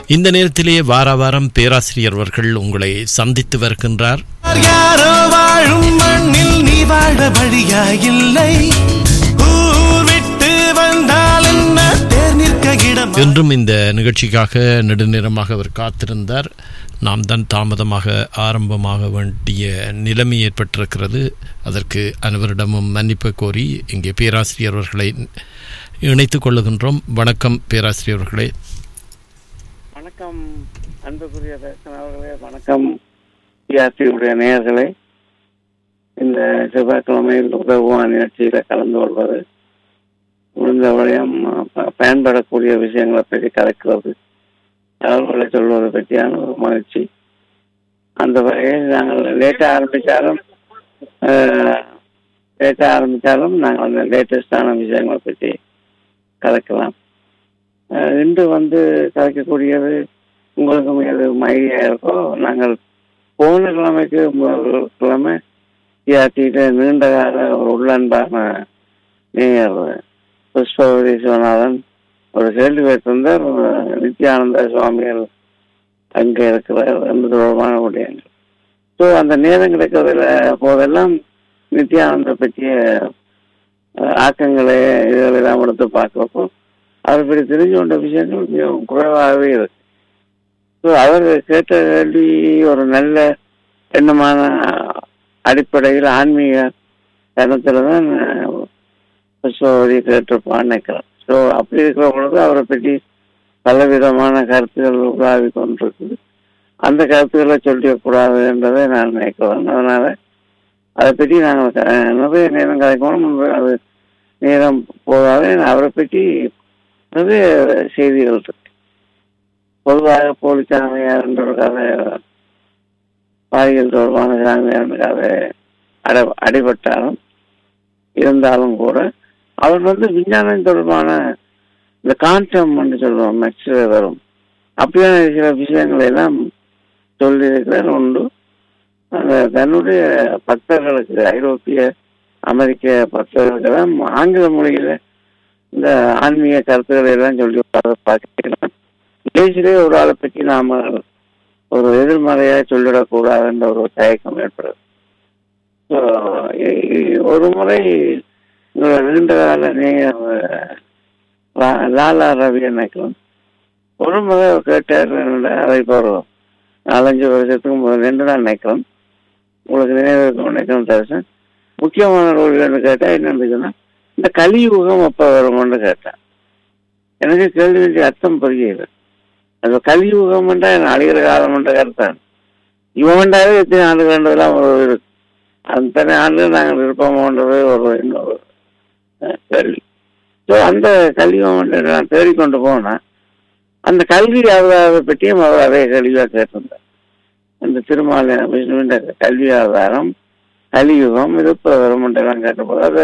இந்த நேரத்திலே வார வாரம் பேராசிரியர் அவர்கள் உங்களை சந்தித்து வருகின்றார் யாரோ வாழும் மண்ணில் நீ வாழ வழியா இல்லை ஊர் விட்டு வந்தால் என்ன தேர் நிற்க இடம் இன்றும் இந்த நிகழ்ச்சிக்காக நெடுநேரமாக அவர் காத்திருந்தார் நாம் தான் தாமதமாக ஆரம்பமாக வேண்டிய நிலைமை ஏற்பட்டிருக்கிறது அதற்கு அனைவரிடமும் மன்னிப்பு கோரி இங்கே பேராசிரியர் அவர்களை இணைத்துக் கொள்ளுகின்றோம் வணக்கம் பேராசிரியர் அவர்களே வணக்கம் அன்புக்குரிய தர்சன் அவர்களே வணக்கம் டிஆர்டியுடைய நேயர்களே இந்த செவ்வாய்க்கிழமையில் உதவுவான் நிகழ்ச்சியில கலந்து கொள்வது முடிந்த வரையும் ப- பயன்படக்கூடிய விஷயங்களை பற்றி கலக்கிறது தகவல்களை சொல்வதை பற்றியான ஒரு மகிழ்ச்சி அந்த வகையில் நாங்கள் லேட்டாக ஆரம்பித்தாலும் லேட்டாக ஆரம்பித்தாலும் நாங்கள் அந்த லேட்டஸ்டான விஷயங்களை பற்றி கலக்கலாம் அஹ் இன்று வந்து கலைக்கக்கூடியது உங்களுக்கு எது ஐடியா இருக்கோ நாங்கள் போன கிழமைக்கு முதல் கிழமை டிஆர்டியில நீண்ட கால ஒரு உள்ளன்பான நேயர் புஷ்பவதி சிவநாதன் ஒரு கேள்வி வைத்திருந்தார் அஹ் நித்யானந்த சுவாமிகள் அங்கே இருக்கிறார் என்பது தொடர்பான விடயங்கள் ஸோ அந்த நேரம் கிடைக்கிறதுல போதெல்லாம் நித்யானந்த பற்றிய அஹ், ஆக்கங்களை இதெல்லாம் எடுத்து பார்க்குறப்போ அதை பற்றி தெரிஞ்சு கொண்ட விஷயங்கள் மிகவும் குறைவாகவே இருக்கு ஸோ அவர் கேட்ட கேள்வி ஒரு நல்ல எண்ணமான அடிப்படையில் ஆன்மீக தனத்தில் தான் புஷ்பவதி கேட்டிருப்பான்னு நினைக்கிறேன் ஸோ அப்படி இருக்கிற பொழுது அவரை பற்றி பலவிதமான கருத்துக்கள் உலாவி கொண்டிருக்குது அந்த கருத்துக்களை சொல்லிடக்கூடாது என்றதை நான் நினைக்கிறேன் அதனால அதை பற்றி நாங்கள் க- நிறைய நேரம் கதைக்கணும் அது நேரம் போதாது அவரை பற்றி நிறைய செய்திகள் இருக்கு பொதுவாக போலி சாமியார் என்ற ஒரு கதை பாலியல் தொடர்பான சாமியார் என்ற கதை அட அடிபட்டாலும் இருந்தாலும் கூட அவர் வந்து விஞ்ஞானம் தொடர்பான இந்த கான்டம் என்று சொல்லுவோம் மேக்ஸில் வரும் அப்படியான சில விஷயங்களை எல்லாம் சொல்லியிருக்கிறார் உண்டு அந்த தன்னுடைய பக்தர்களுக்கு ஐரோப்பிய அமெரிக்க பக்தர்களுக்கெல்லாம் ஆங்கில மொழியில இந்த ஆன்மீக கருத்துக்களை எல்லாம் சொல்லி பார்க்கலாம் இங்கிலீஷிலே ஒரு ஆளை பற்றி நாம ஒரு எதிர்மறையா சொல்லிடக்கூடாதுன்ற ஒரு தயக்கம் ஏற்படுது So, இ- இ- ஒரு முறை இந்த நீண்ட கால நேயர் லா- லாலா ரவி நினைக்கலாம் ஒரு முறை கேட்டார் என்னோட அதை இப்போ ஒரு நாலஞ்சு வருஷத்துக்கு முதல் ரெண்டு நாள் நினைக்கிறோம் உங்களுக்கு நினைவு இருக்கும் நினைக்கிறோம் தரிசன் முக்கியமான ரோல்கள்னு கேட்டா என்னன்னு சொன்னா இந்த கலியுகம் அப்ப வரும்னு கேட்டேன் எனக்கு கேள்வி அர்த்தம் புரியல அந்த கலியுகம் என் அழிகிற காலம் என்ற கருத்தான் இவன் வேண்டாவே எத்தனை ஆண்டு வேண்டதெல்லாம் ஒரு இருக்கு அத்தனை ஆண்டு நாங்கள் இருப்போம்ன்றது ஒரு இன்னொரு அஹ், கேள்வி ஸோ அந்த கல்வியம் நான் தேடிக்கொண்டு போனேன் அந்த கல்வி ஆதாரத்தை பற்றியும் அவர் அதே கேள்வியாக கேட்டிருந்தார் இந்த திருமால விஷ்ணுவின் கல்வி ஆதாரம் கலியுகம் இது இப்போ வருமென்றெல்லாம் கேட்டபோது அதை